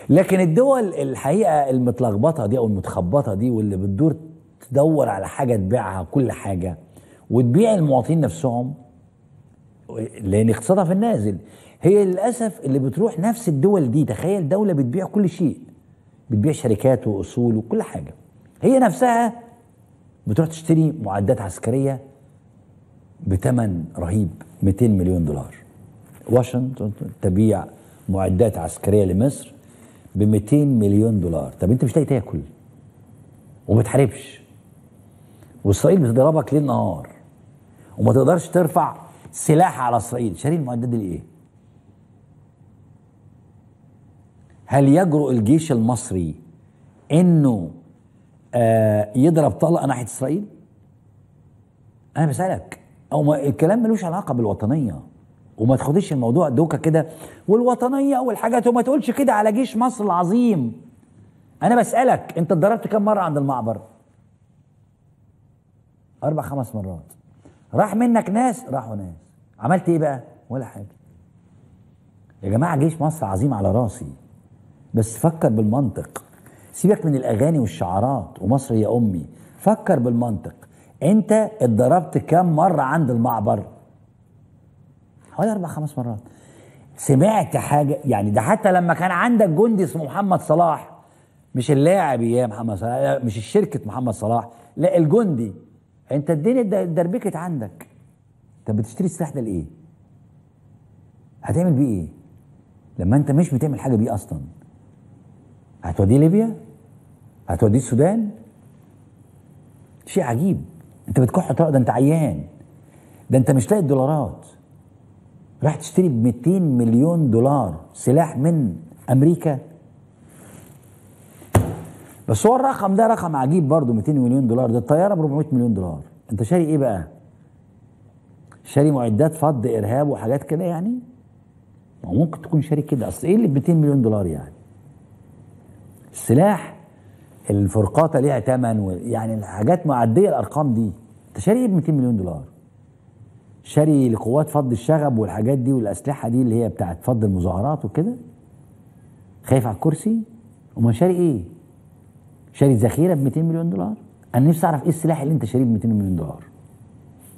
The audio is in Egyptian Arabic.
لكن الدول الحقيقه المتلخبطه دي او المتخبطه دي واللي بتدور تدور على حاجه تبيعها كل حاجه وتبيع المواطنين نفسهم لان اقتصادها في النازل هي للاسف اللي بتروح نفس الدول دي تخيل دوله بتبيع كل شيء بتبيع شركات واصول وكل حاجه هي نفسها بتروح تشتري معدات عسكريه بثمن رهيب 200 مليون دولار واشنطن تبيع معدات عسكريه لمصر ب 200 مليون دولار طب انت مش لاقي تاكل وما بتحاربش واسرائيل بتضربك ليل نهار وما تقدرش ترفع سلاح على اسرائيل شاري المعدات دي لايه؟ هل يجرؤ الجيش المصري انه آه يضرب طلقه ناحيه اسرائيل؟ انا بسالك او ما الكلام ملوش علاقه بالوطنيه وما تاخديش الموضوع دوكه كده والوطنيه والحاجات وما تقولش كده على جيش مصر العظيم انا بسالك انت اتضربت كم مره عند المعبر اربع خمس مرات راح منك ناس راحوا ناس عملت ايه بقى ولا حاجه يا جماعه جيش مصر عظيم على راسي بس فكر بالمنطق سيبك من الاغاني والشعارات ومصر يا امي فكر بالمنطق انت اتضربت كم مره عند المعبر حوالي اربع خمس مرات سمعت حاجه يعني ده حتى لما كان عندك جندي اسمه محمد صلاح مش اللاعب يا محمد صلاح لا، مش الشركه محمد صلاح لا الجندي انت الدنيا اتدربكت عندك طب بتشتري السلاح ده لايه؟ هتعمل بيه ايه؟ لما انت مش بتعمل حاجه بيه اصلا هتوديه ليبيا؟ هتوديه السودان؟ شيء عجيب انت بتكح طرق ده انت عيان ده انت مش لاقي الدولارات راح تشتري ب 200 مليون دولار سلاح من امريكا بس هو الرقم ده رقم عجيب برضه 200 مليون دولار ده الطياره ب 400 مليون دولار انت شاري ايه بقى؟ شاري معدات فض ارهاب وحاجات كده يعني؟ ما هو ممكن تكون شاري كده اصل ايه اللي ب 200 مليون دولار يعني؟ السلاح الفرقاطه ليها ثمن و- يعني الحاجات معديه الارقام دي انت شاري ايه ب 200 مليون دولار؟ شاري لقوات فض الشغب والحاجات دي والاسلحه دي اللي هي بتاعت فض المظاهرات وكده خايف على الكرسي امال شاري ايه؟ شاري ذخيره ب 200 مليون دولار؟ انا نفسي اعرف ايه السلاح اللي انت شاريه ب 200 مليون دولار؟